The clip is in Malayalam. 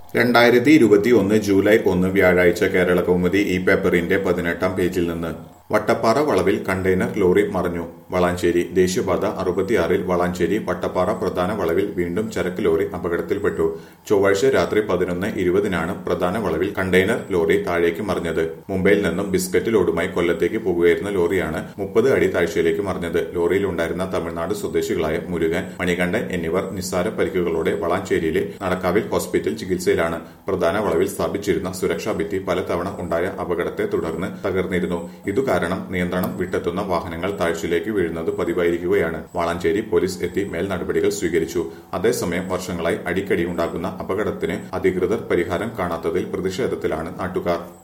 രണ്ടായിരത്തി ഇരുപത്തിയൊന്ന് ജൂലൈ ഒന്ന് വ്യാഴാഴ്ച കേരള കൗമുദി ഈ പേപ്പറിന്റെ പതിനെട്ടാം പേജിൽ നിന്ന് വട്ടപ്പാറ വളവിൽ കണ്ടെയ്നർ ലോറി മറിഞ്ഞു വളാഞ്ചേരി ദേശീയപാത അറുപത്തിയാറിൽ വളാഞ്ചേരി വട്ടപ്പാറ പ്രധാന വളവിൽ വീണ്ടും ചരക്ക് ലോറി അപകടത്തിൽപ്പെട്ടു ചൊവ്വാഴ്ച രാത്രി പതിനൊന്ന് ഇരുപതിനാണ് പ്രധാന വളവിൽ കണ്ടെയ്നർ ലോറി താഴേക്ക് മറിഞ്ഞത് മുംബൈയിൽ നിന്നും ബിസ്ക്കറ്റ് ലോഡുമായി കൊല്ലത്തേക്ക് പോകുകയായിരുന്ന ലോറിയാണ് മുപ്പത് അടി താഴ്ചയിലേക്ക് മറിഞ്ഞത് ലോറിയിലുണ്ടായിരുന്ന തമിഴ്നാട് സ്വദേശികളായ മുരുകൻ മണികണ്ഠൻ എന്നിവർ നിസ്സാര പരിക്കുകളോടെ വളാഞ്ചേരിയിലെ നടക്കാവിൽ ഹോസ്പിറ്റൽ ചികിത്സയിലാണ് പ്രധാന വളവിൽ സ്ഥാപിച്ചിരുന്ന സുരക്ഷാ ഭിത്തി പലതവണ ഉണ്ടായ അപകടത്തെ തുടർന്ന് തകർന്നിരുന്നു ഇതു കാരണം നിയന്ത്രണം വിട്ടെത്തുന്ന വാഹനങ്ങൾ താഴ്ചയിലേക്ക് വീഴുന്നത് പതിവായിരിക്കുകയാണ് വാളാഞ്ചേരി പോലീസ് എത്തി മേൽ നടപടികൾ സ്വീകരിച്ചു അതേസമയം വർഷങ്ങളായി അടിക്കടി ഉണ്ടാകുന്ന അപകടത്തിന് അധികൃതർ പരിഹാരം കാണാത്തതിൽ പ്രതിഷേധത്തിലാണ് നാട്ടുകാർ